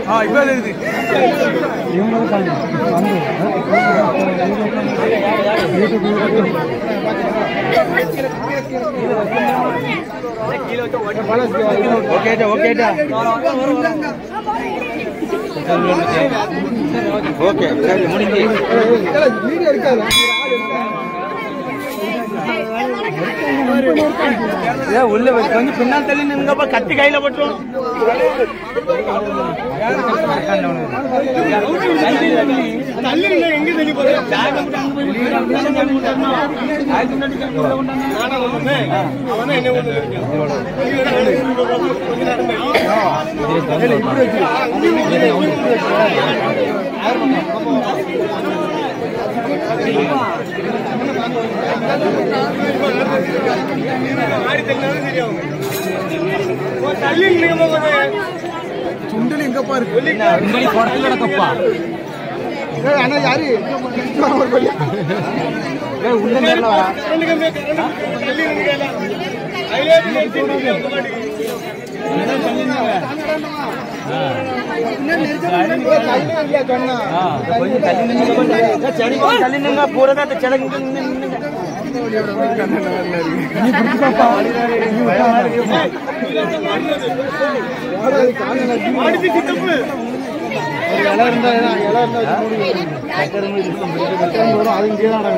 ஆ இப்போ இருக்குது ஓகேடா ஓகேடா ஓகே சரி முடிஞ்சு வீடியோ இருக்காது ஏன் உள்ள வை- கொஞ்சம் பின்னால் தள்ளி நின்னுங்கப்பா கத்தி கையில போட்டுரும் சுண்டல் எங்கப்பா இருக்கு குடத்துல கிடக்கப்பா ஏய், அண்ணா யாரு ஒரு பள்ளி உள்ள நேரில் வரா சொன்னா கொஞ்சம் தள்ளி நின்னுங்க கொஞ்சம் செடி கொஞ்சம் தள்ளி நின்னுங்க பூரா அந்த செடி நின்று நின்னுங்க நீ பிடிச்சுப்பாப்பா ஒரு இலை இருந்தா என்ன, இலை இருந்தா வச்சு மூடி கட்டடம் வரும் அது இங்கே தான்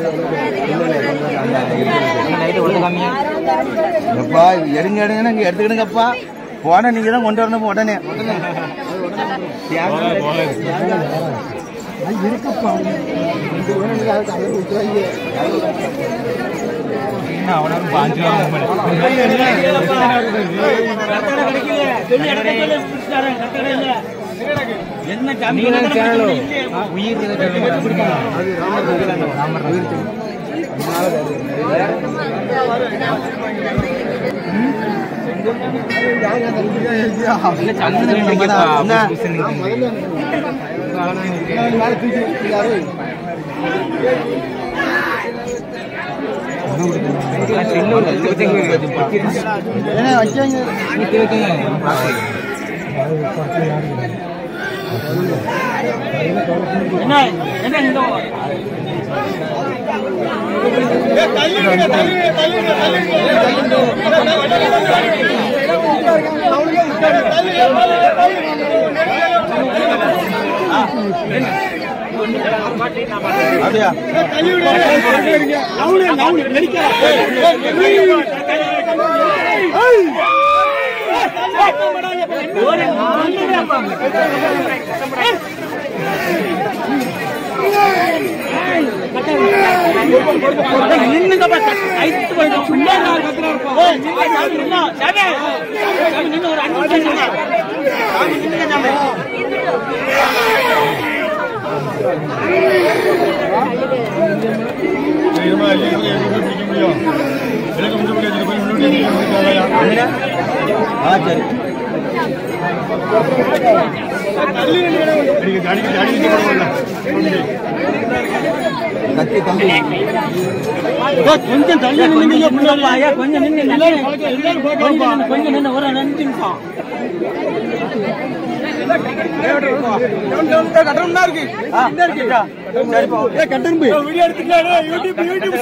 எப்பா எடுங்க எடுங்க இங்க எடுத்துக்கிடுங்கப்பா போன நீங்க தான் கொண்டு வரணும் உடனே உடனே அது இருக்கப்பா இது வேணும் நீங்க அதுக்கு அதை விட்டுறாங்க என்ன அது ராமர் உயிர் ஏன்னா வச்சாங்க அப்படியா ஆ சரி கத்தி தம்பி கொஞ்சம் தள்ளி நின்னுங்க பிள்ளைங்க கொஞ்சம் நின்று கொஞ்சம் கொஞ்சம் நின்று ஒரு ரெண்டு நிமிஷம் கட்டணம் தான் இருக்கு ஆ, சரிப்பா. சரிப்பா ஏ கட்டணம் போய் வீடியோ எடுத்துக்கலாம் யூடியூப் யூடியூப்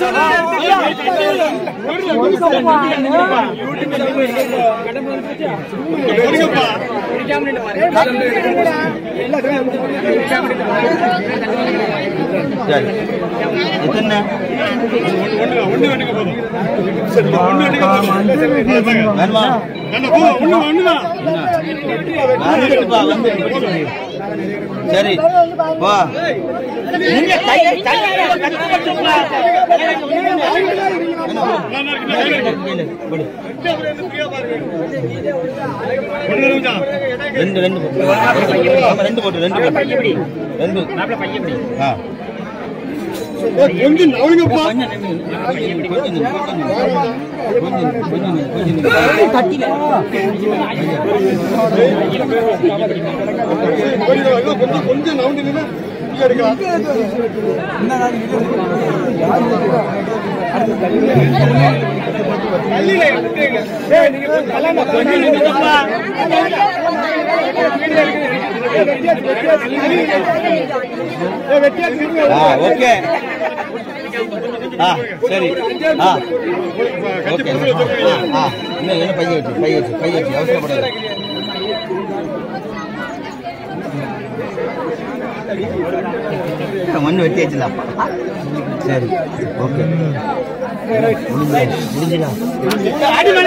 சரி எத்தனை வேணுமா வந்துருப்பா, வந்துரு. சரி வா ரெண்டு ரெண்டு போட்டு ஆமா, ரெண்டு போட்டு ரெண்டு போட்டு ரெண்டு ஆ கொஞ்சம் நவனுங்கப்பா கொஞ்சம் நின்னு, கொஞ்சம் நின்னு, கொஞ்சம் நின்னு, கொஞ்சம் நின்னு, கொஞ்சம் நின்னு, கொஞ்சம் நின்னு. கொஞ்சம் கொஞ்சம் நவுண்டு நின்று இங்க எடுக்கலாம் கொஞ்சம் நின்னுங்கப்பா. ஆ ஓகே ஆ சரி ஆ ஓகே ஆ ஆ இன்னும் இன்னும் பைய வச்சு பைய வச்சு பைய வச்சு அவசரப்படாது மண் வெட்டி வச்சுலாப்பா சரி ஓகே முடிஞ்சுதா முடிஞ்சுதா